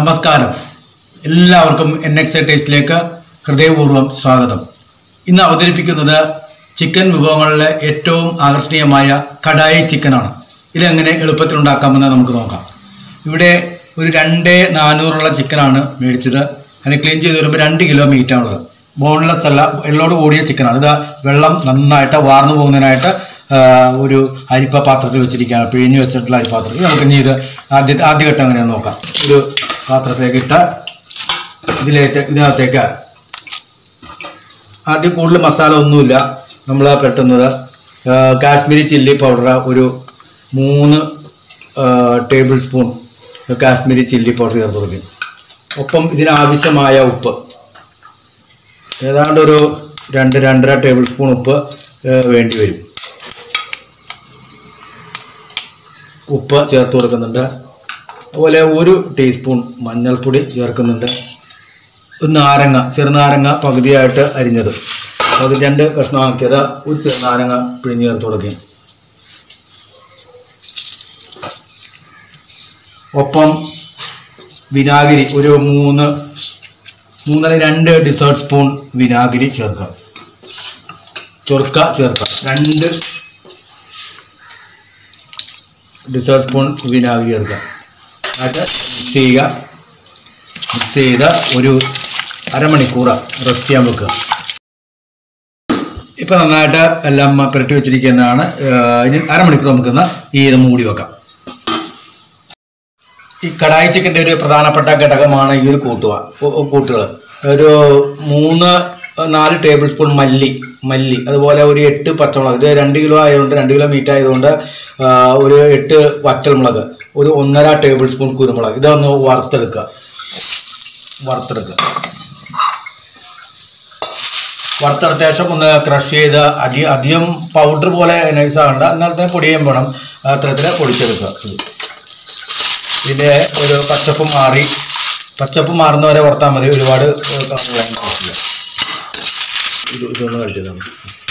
നമസ്കാരം എല്ലാവർക്കും N X A ടേസ്റ്റിലേക്ക് ഹൃദയപൂർവ്വം സ്വാഗതം ഇന്ന് അവതരിപ്പിക്കുന്നത് ചിക്കൻ വിഭവങ്ങളിലെ ഏറ്റവും ആകർഷണീയമായ കടായി ചിക്കനാണ് ഇതെങ്ങനെ എളുപ്പത്തിൽ ഉണ്ടാക്കാമെന്ന് നമുക്ക് നോക്കാം ഇവിടെ ഒരു രണ്ട് നാനൂറുള്ള ചിക്കനാണ് മേടിച്ചത് അതിനെ ക്ലീൻ ചെയ്ത് വരുമ്പോൾ രണ്ട് കിലോ മീറ്റാണുള്ളത് ബോൺലെസ് അല്ല എള്ളോട് കൂടിയ ചിക്കനാണ് ഇത് വെള്ളം നന്നായിട്ട് വാർന്നു പോകുന്നതിനായിട്ട് ആ, ഒരു അരിപ്പ പാത്രത്തിൽ വെച്ചിരിക്കുകയാണ് പിഴിഞ്ഞ് വെച്ചിട്ടുള്ള അരിപ്പാത്രത്തിൽ നമുക്ക് ഇനി ഇത് ആദ്യ ആദ്യഘട്ടം എങ്ങനെയാണെന്ന് നോക്കാം ഒരു പാത്രത്തിലേക്ക് ഇട്ട് ഇതിലേക്ക് ഇതിനകത്തേക്ക് ആദ്യം കൂടുതൽ മസാല ഒന്നുമില്ല നമ്മൾ പെട്ടുന്നത് ആ, കാശ്മീരി ചില്ലി പൗഡർ ഒരു മൂന്ന് ആ, table spoon Kashmiri chilli powder ചേർത്ത് കൊടുക്കും ഒപ്പം ഇതിനാവശ്യമായ ഉപ്പ് ഏതാണ്ട് ഒരു രണ്ട് രണ്ടര ടേബിൾ സ്പൂൺ ഉപ്പ് ആ, വേണ്ടി വരും ഉപ്പ് ചേർത്ത് കൊടുക്കുന്നുണ്ട് അതുപോലെ ഒരു ടീസ്പൂൺ മഞ്ഞൾപ്പൊടി ചേർക്കുന്നുണ്ട് ഒരു നാരങ്ങ ചെറുനാരങ്ങ പകുതിയായിട്ട് അരിഞ്ഞത് അത് രണ്ട് കഷ്ണമാക്കിയത് ഒരു ചെറുനാരങ്ങ പിഴിഞ്ഞ് ചേർത്ത് കൊടുക്കുകയും ഒപ്പം വിനാഗിരി ഒരു മൂന്ന് മൂന്നര രണ്ട് ഡിസേർട്ട് സ്പൂൺ വിനാഗിരി ചേർക്കുക ചൊറുക്ക ചേർക്കുക രണ്ട് ഡിസേർട്ട് സ്പൂൺ വിനാഗിരി ചേർക്കുക അത് മിക്സ് ചെയ്യുക മിക്സ് ചെയ്ത് ഒരു അരമണിക്കൂർ റെസ്റ്റ് ചെയ്യാൻ വെക്കുക ഇപ്പം നന്നായിട്ട് എല്ലാം പുരട്ടി വെച്ചിരിക്കുന്നതാണ് ഏഹ് ഇനി അരമണിക്കൂർ നമുക്കൊന്ന് ഈ ഇത് മൂടി വെക്കാം ഈ കടായി ചിക്കൻ്റെ ഒരു പ്രധാനപ്പെട്ട ഘടകമാണ് ഈ ഒരു കൂട്ടുക കൂട്ടുകൾ ഒരു മൂന്ന് നാല് ടേബിൾ സ്പൂൺ മല്ലി മല്ലി അതുപോലെ ഒരു എട്ട് പച്ചമുളക് ഇത് രണ്ട് കിലോ ആയതുകൊണ്ട് രണ്ട് കിലോ മീറ്റ് ആയതുകൊണ്ട് ആ, ഒരു എട്ട് വറ്റൽമുളക് ഒരു ഒന്നര ടേബിൾ സ്പൂൺ കുരുമുളക് ഇതൊന്ന് വറുത്തെടുക്കുക വറുത്തെടുക്കുക വറുത്തെടുത്ത ശേഷം ഒന്ന് ക്രഷ് ചെയ്ത് അധികം അധികം പൗഡർ പോലെ നൈസ് ആകണ്ട എന്നാൽ തന്നെ പൊടിയും വേണം അത്തരത്തിൽ പൊടിച്ചെടുക്കുക ഇത് ഇതിൻ്റെ ഒരു പച്ചപ്പ് മാറി പച്ചപ്പ് മാറുന്നവരെ വറുത്താൽ മതി ഒരുപാട് ഏഹ്, കളർ കളയാൻ പാടില്ല ഇത് ഇതൊന്ന് കഴിച്ചതാണ്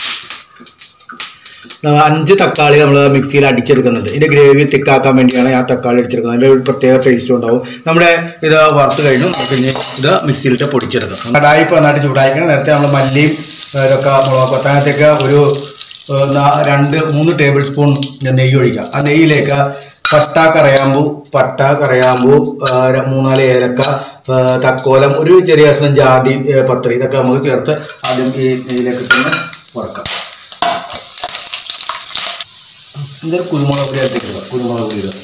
നമ്മ- അഞ്ച് തക്കാളി നമ്മൾ മിക്സിയിൽ അടിച്ചെടുക്കുന്നുണ്ട് ഇതിൻ്റെ ഗ്രേവി തിക്കാക്കാൻ വേണ്ടിയാണ് ആ തക്കാളി അടിച്ചെടുക്കുന്നത് അതിൻ്റെ ഒരു പ്രത്യേക ടേസ്റ്റ് ഉണ്ടാവും നമ്മുടെ ഇത് വറുത്ത് കഴിഞ്ഞു നമുക്ക് ഇനി ഇത് മിക്സിയിലിട്ട് പൊടിച്ചെടുക്കാം കടായി ഇപ്പോൾ നന്നായിട്ട് ചൂടായിക്കണം നേരത്തെ നമ്മൾ മല്ലിയും ഏഹ്, ഇതൊക്കെ മുളക് കൊത്താനത്തേക്ക് ഒരു ഏഹ്, നാ- രണ്ട് മൂന്ന് ടേബിൾ സ്പൂൺ നെയ്യ് ഒഴിക്കുക ആ നെയ്യിലേക്ക് പട്ട കറയാമ്പൂ പട്ട കറയാമ്പൂ ഏഹ്, ര- മൂന്നാല് ഏലക്ക ഏഹ്, തക്കോലം ഒരു ചെറിയ കഷ്ണം ജാതി ഏഹ്, പത്രി ഇതൊക്കെ നമുക്ക് ചേർത്ത് ആദ്യം ഈ നെയ്യിലേക്ക് തന്നെ വറക്കാം ഇതൊരു കുരുമുളക് പൊടി എടുത്തിട്ടുള്ള കുരുമുളക് പൊടി ഇടുക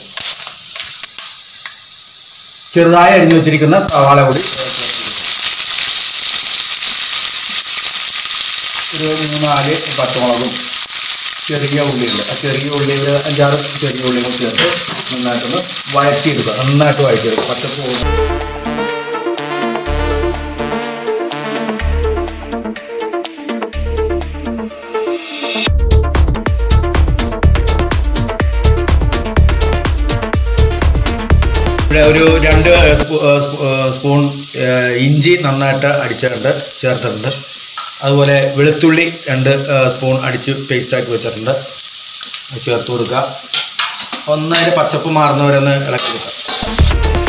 ചെറുതായി അരിഞ്ഞു വെച്ചിരിക്കുന്ന സവാള പൊടി ഒരു മൂന്നാല് പച്ചമുളകും ചെറിയ ഉള്ളിയുണ്ട് ആ ചെറിയ ഉള്ളി ഒരു അഞ്ചാറ് ചെറിയ ഉള്ളി കൂടി ചേർത്ത് നന്നായിട്ടൊന്ന് വഴറ്റിയെടുക്കുക നന്നായിട്ട് വഴറ്റിയെടുക്കുക പച്ചപ്പ് പോകും ഇവിടെ ഒരു രണ്ട് സ്പൂ- ഏഹ് സ്പൂ- ഏഹ് സ്പൂൺ ഏഹ് ഇഞ്ചി നന്നായിട്ട് അടിച്ചിട്ടുണ്ട് ചേർത്തിട്ടുണ്ട് അതുപോലെ വെളുത്തുള്ളി രണ്ട് ഏഹ് സ്പൂൺ അടിച്ച് പേസ്റ്റാക്കി വെച്ചിട്ടുണ്ട് അത് ചേർത്ത് കൊടുക്കുക ഒന്നതിൻ്റെ പച്ചപ്പ് മാറുന്നവരൊന്ന് ഇളക്കി കൊടുക്കുക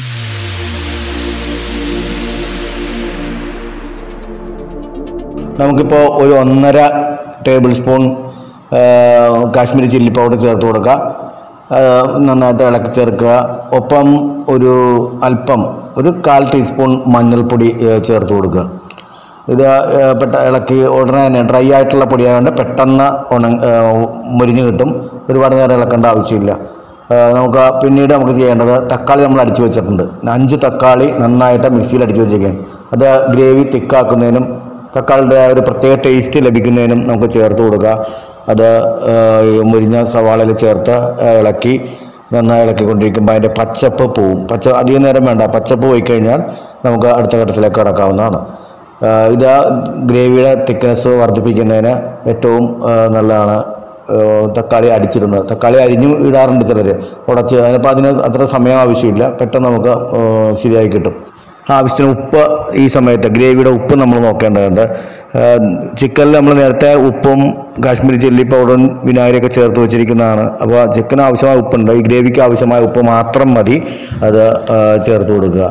നമുക്കിപ്പോൾ ഒരു ഒന്നര table spoon Kashmiri chilli powder ചേർത്ത് കൊടുക്കുക ആ, നന്നായിട്ട് ഇളക്കി ചേർക്കുക ഒപ്പം ഒരു അല്പം ഒരു കാൽ ടീസ്പൂൺ മഞ്ഞൾപ്പൊടി ഏ, ചേർത്ത് കൊടുക്കുക ഇത് ഏ, പെട്ട ഇളക്കി ഉടനെ തന്നെ ഡ്രൈ ആയിട്ടുള്ള പൊടിയായതുകൊണ്ട് പെട്ടെന്ന് ഉണ ഏ, മുരിഞ്ഞ് കിട്ടും ഒരുപാട് നേരം ഇളക്കേണ്ട ആവശ്യമില്ല ആ, നമുക്ക് പിന്നീട് നമുക്ക് ചെയ്യേണ്ടത് തക്കാളി നമ്മൾ അടിച്ചു വെച്ചിട്ടുണ്ട് അഞ്ച് തക്കാളി നന്നായിട്ട് മിക്സിയിൽ അടിച്ചു വെച്ചിരിക്കുകയാണ് അത് ഗ്രേവി തിക്കാക്കുന്നതിനും തക്കാളിയുടെ ആ ഒരു പ്രത്യേക ടേസ്റ്റ് ലഭിക്കുന്നതിനും നമുക്ക് ചേർത്ത് കൊടുക്കുക അത് ആ, ഈ മുരിഞ്ഞ സവാളയിൽ ചേർത്ത് ആ, ഇളക്കി നന്നായി ഇളക്കിക്കൊണ്ടിരിക്കുമ്പോൾ അതിൻ്റെ പച്ചപ്പ് പോവും പച്ച അധികം നേരം വേണ്ട പച്ചപ്പ് പോയി കഴിഞ്ഞാൽ നമുക്ക് അടുത്ത ഘട്ടത്തിലേക്ക് കടക്കാവുന്നതാണ് ആ, ഇത് ആ ഗ്രേവിയുടെ തിക്നെസ് വർദ്ധിപ്പിക്കുന്നതിന് ഏറ്റവും ആ, നല്ലതാണ് ആ, തക്കാളി അടിച്ചിടുന്നത് തക്കാളി അരിഞ്ഞു ഇടാറുണ്ട് ചിലർ ഉടച്ച് അതിനപ്പോൾ അതിന് അത്ര സമയം ആവശ്യമില്ല പെട്ടെന്ന് നമുക്ക് ആ, ശരിയായി കിട്ടും ആവശ്യത്തിന് ഉപ്പ് ഈ സമയത്ത് ഗ്രേവിയുടെ ഉപ്പ് നമ്മൾ നോക്കേണ്ടതുണ്ട് ചിക്കനിൽ നമ്മൾ നേരത്തെ ഉപ്പും കാശ്മീരി ചില്ലി പൗഡറും വിനാഗിരിയൊക്കെ ചേർത്ത് വെച്ചിരിക്കുന്നതാണ് അപ്പോൾ ചിക്കന് ആവശ്യമായ ഉപ്പുണ്ട് ഈ ഗ്രേവിക്ക് ആവശ്യമായ ഉപ്പ് മാത്രം മതി അത് ആ, ചേർത്ത് കൊടുക്കുക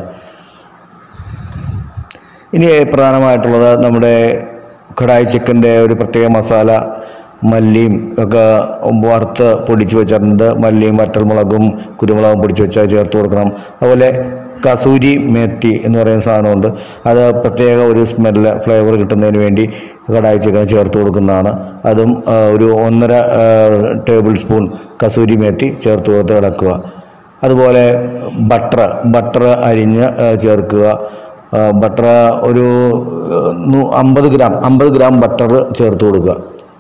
ഇനി പ്രധാനമായിട്ടുള്ളത് നമ്മുടെ കടായി ചിക്കൻ്റെ ഒരു പ്രത്യേക മസാല മല്ലിയും ഒക്കെ വറുത്ത് പൊടിച്ച് വെച്ചിട്ടുണ്ട് മല്ലിയും വറ്റൽമുളകും കുരുമുളകും പൊടിച്ച് വെച്ച് അത് ചേർത്ത് കൊടുക്കണം അതുപോലെ കസൂരി മേത്തി എന്ന് പറയുന്ന സാധനമുണ്ട് അത് പ്രത്യേക ഒരു സ്മെല്ല് ഫ്ലേവർ കിട്ടുന്നതിന് വേണ്ടി കടായി ചിക്കൻ ചേർത്ത് കൊടുക്കുന്നതാണ് അതും ആ, ഒരു ഒന്നര ആ, ടേബിൾ സ്പൂൺ കസൂരി മേത്തി ചേർത്ത് കൊടുത്ത് ഇളക്കുക അതുപോലെ ബട്ടർ ബട്ടർ അരിഞ്ഞ് ആ, ചേർക്കുക ആ, ബട്ടർ ഒരു ആ, നൂ- അമ്പത് ഗ്രാം അമ്പത് ഗ്രാം ബട്ടർ ചേർത്ത് കൊടുക്കുക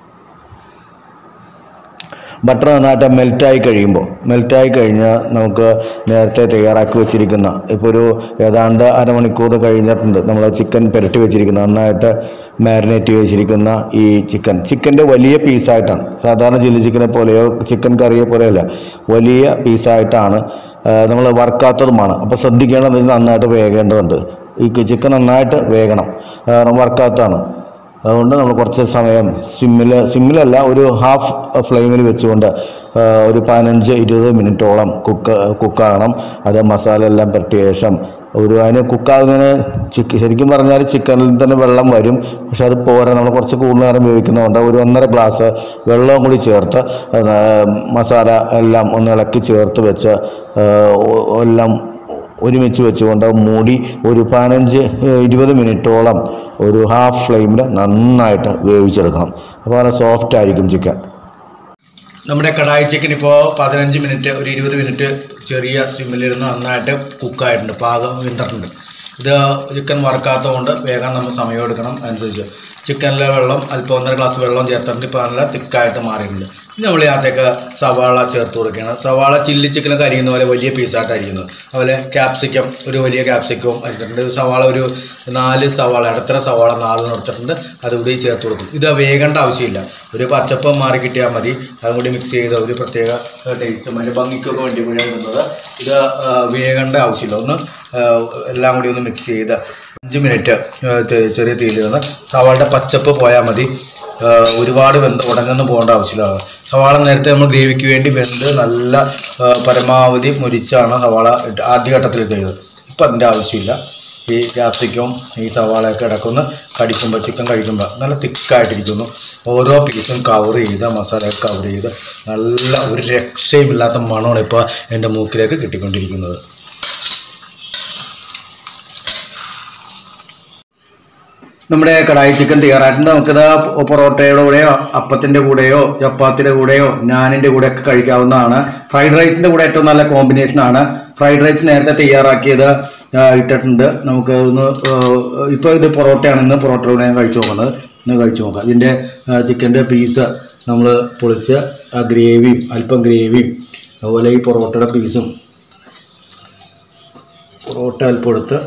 ബട്ടർ നന്നായിട്ട് മെൽറ്റായി കഴിയുമ്പോൾ മെൽറ്റായി കഴിഞ്ഞ് നമുക്ക് നേരത്തെ തയ്യാറാക്കി വെച്ചിരിക്കുന്ന ഇപ്പോൾ ഒരു ഏതാണ്ട് അരമണിക്കൂർ കഴിഞ്ഞിട്ടുണ്ട് നമ്മൾ ചിക്കൻ പുരട്ടി വെച്ചിരിക്കുന്ന നന്നായിട്ട് മാരിനേറ്റ് ചെയ്ത് വെച്ചിരിക്കുന്ന ഈ ചിക്കൻ ചിക്കൻ്റെ വലിയ പീസായിട്ടാണ് സാധാരണ ചില്ലി ചിക്കനെ പോലെയോ ചിക്കൻ കറിയെ പോലെയല്ല വലിയ പീസായിട്ടാണ് നമ്മൾ വറുക്കാത്തതുമാണ് അപ്പോൾ ശ്രദ്ധിക്കേണ്ടതെന്ന് വെച്ചാൽ നന്നായിട്ട് വേകേണ്ടതുണ്ട് ഈ ചിക്കൻ നന്നായിട്ട് വേകണം കാരണം വറുക്കാത്തതാണ് അതുകൊണ്ട് നമ്മൾ കുറച്ച് സമയം സിമ്മിൽ സിമ്മിലല്ല ഒരു ഹാഫ് ഫ്ലെയിമിൽ വെച്ചുകൊണ്ട് ആ, ഒരു പതിനഞ്ച് ഇരുപത് മിനിറ്റോളം കുക്ക് കുക്കാകണം അത് മസാല എല്ലാം പുരട്ടിയ ശേഷം ഒരു അതിന് കുക്കാകുന്നതിന് ചിക്ക് ശരിക്കും പറഞ്ഞാൽ ചിക്കനിൽ തന്നെ വെള്ളം വരും പക്ഷെ അത് പോരാ നമ്മൾ കുറച്ച് കൂടുതൽ നേരം ഉപയോഗിക്കുന്നതുകൊണ്ട് ഒരു ഒന്നര ഗ്ലാസ് വെള്ളവും കൂടി ചേർത്ത് ആ, മസാല എല്ലാം ഒന്ന് ഇളക്കി ചേർത്ത് വെച്ച് ആ, ഒ- എല്ലാം ഒരുമിച്ച് വെച്ചുകൊണ്ട് മൂടി ഒരു പതിനഞ്ച് ഏഹ്, ഇരുപത് മിനിറ്റോളം ഒരു ഹാഫ് ഫ്ലെയിമിൽ നന്നായിട്ട് വേവിച്ചെടുക്കണം അപ്പോൾ നല്ല സോഫ്റ്റ് ആയിരിക്കും ചിക്കൻ നമ്മുടെ കടായി ചിക്കൻ ഇപ്പോൾ പതിനഞ്ച് മിനിറ്റ് ഒരു ഇരുപത് മിനിറ്റ് ചെറിയ സിമ്മിലിരുന്ന് നന്നായിട്ട് കുക്കായിട്ടുണ്ട് പാകം വെന്തിട്ടുണ്ട് ഇത് ചിക്കൻ വറുക്കാത്തത് കൊണ്ട് വേഗം നമ്മൾ സമയം എടുക്കണം അനുസരിച്ച് ചിക്കനിലെ വെള്ളം അല്പം ഒന്നര ഗ്ലാസ് വെള്ളം ചേർത്തിട്ട് ഇപ്പോൾ നല്ല തിക്കായിട്ട് മാറിയിട്ടുണ്ട് ഇനി നമ്മൾ ഇതിനകത്തേക്ക് സവാള ചേർത്ത് കൊടുക്കുകയാണ് സവാള ചില്ലി ചിക്കനൊക്കെ അരിയുന്ന പോലെ വലിയ പീസായിട്ട് അരിയുന്നത് അതുപോലെ ക്യാപ്സിക്കം ഒരു വലിയ ക്യാപ്സിക്കവും അരിഞ്ഞിട്ടുണ്ട് സവാള ഒരു നാല് സവാള ഇടത്തര സവാള നാല് നിർത്തിട്ടുണ്ട് അതുകൂടി ചേർത്ത് കൊടുക്കും ഇത് വേകേണ്ട ആവശ്യമില്ല ഒരു പച്ചപ്പം മാറി കിട്ടിയാൽ മതി അതും കൂടി മിക്സ് ചെയ്ത് ഒരു പ്രത്യേക ടേസ്റ്റും അതിൻ്റെ ഭംഗിക്കൊക്കെ വേണ്ടി കൂടി ഇടുന്നത് ഇത് ആ, വേകേണ്ട ആവശ്യമില്ല ഒന്ന് ആ, എല്ലാം കൂടി ഒന്ന് മിക്സ് ചെയ്ത് അഞ്ച് മിനിറ്റ് ആ, തെ- ചെറിയ തീയിൽ നിന്ന് സവാളയുടെ പച്ചപ്പ് പോയാൽ മതി ആ, ഒരുപാട് വെന്ത് ഉടങ്ങുന്ന പോകേണ്ട ആവശ്യമില്ല സവാള നേരത്തെ നമ്മൾ ഗ്രേവിക്ക് വേണ്ടി വെന്ത് നല്ല ആ, പരമാവധി മുരിച്ചാണ് സവാള ഇട്ട് ആദ്യഘട്ടത്തിൽ ചെയ്തത് ഇപ്പം അതിൻ്റെ ആവശ്യമില്ല ഈ ക്യാപ്സിക്കവും ഈ സവാളയൊക്കെ ഇടക്കൊന്ന് കടിക്കുമ്പോൾ ചിക്കൻ കഴിക്കുമ്പോൾ നല്ല തിക്കായിട്ടിരിക്കുന്നു ഓരോ പീസും കവർ ചെയ്ത് മസാലയൊക്കെ കവർ ചെയ്ത് നല്ല ഒരു രക്ഷയുമില്ലാത്ത മണമാണ് ഇപ്പോൾ എൻ്റെ മൂക്കിലേക്ക് കിട്ടിക്കൊണ്ടിരിക്കുന്നത് നമ്മുടെ കടായി ചിക്കൻ തയ്യാറായിട്ടുണ്ട് നമുക്കിത് പൊറോട്ടയുടെ കൂടെയോ അപ്പത്തിൻ്റെ കൂടെയോ ചപ്പാത്തിയുടെ കൂടെയോ നാനിൻ്റെ കൂടെയൊക്കെ കഴിക്കാവുന്നതാണ് ഫ്രൈഡ് റൈസിൻ്റെ കൂടെ ഏറ്റവും നല്ല കോമ്പിനേഷനാണ് ഫ്രൈഡ് റൈസ് നേരത്തെ തയ്യാറാക്കിയത് ആ, ഇട്ടിട്ടുണ്ട് നമുക്ക് ഒന്ന് ഇപ്പോൾ ഇത് പൊറോട്ടയാണ് ഇന്ന് പൊറോട്ടയുടെ കൂടെ ഞാൻ കഴിച്ചു നോക്കുന്നത് ഇന്ന് കഴിച്ചു നോക്കാം ഇതിൻ്റെ ചിക്കൻ്റെ പീസ് നമ്മൾ പൊളിച്ച് ആ ഗ്രേവിയും അല്പം ഗ്രേവിയും അതുപോലെ ഈ പൊറോട്ടയുടെ പീസും പൊറോട്ട അല്പം എടുത്ത്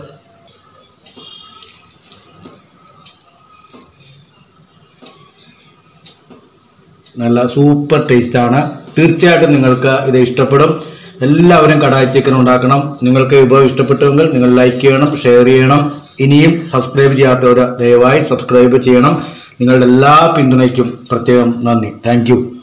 നല്ല സൂപ്പർ ടേസ്റ്റാണ് തീർച്ചയായിട്ടും നിങ്ങൾക്ക് ഇത് ഇഷ്ടപ്പെടും എല്ലാവരും കടായി ചിക്കൻ ഉണ്ടാക്കണം നിങ്ങൾക്ക് ഈ വിഭവം ഇഷ്ടപ്പെട്ടുവെങ്കിൽ നിങ്ങൾ ലൈക്ക് ചെയ്യണം ഷെയർ ചെയ്യണം ഇനിയും സബ്സ്ക്രൈബ് ചെയ്യാത്തവർ ദയവായി സബ്സ്ക്രൈബ് ചെയ്യണം നിങ്ങളുടെ എല്ലാ പിന്തുണയ്ക്കും പ്രത്യേകം നന്ദി താങ്ക്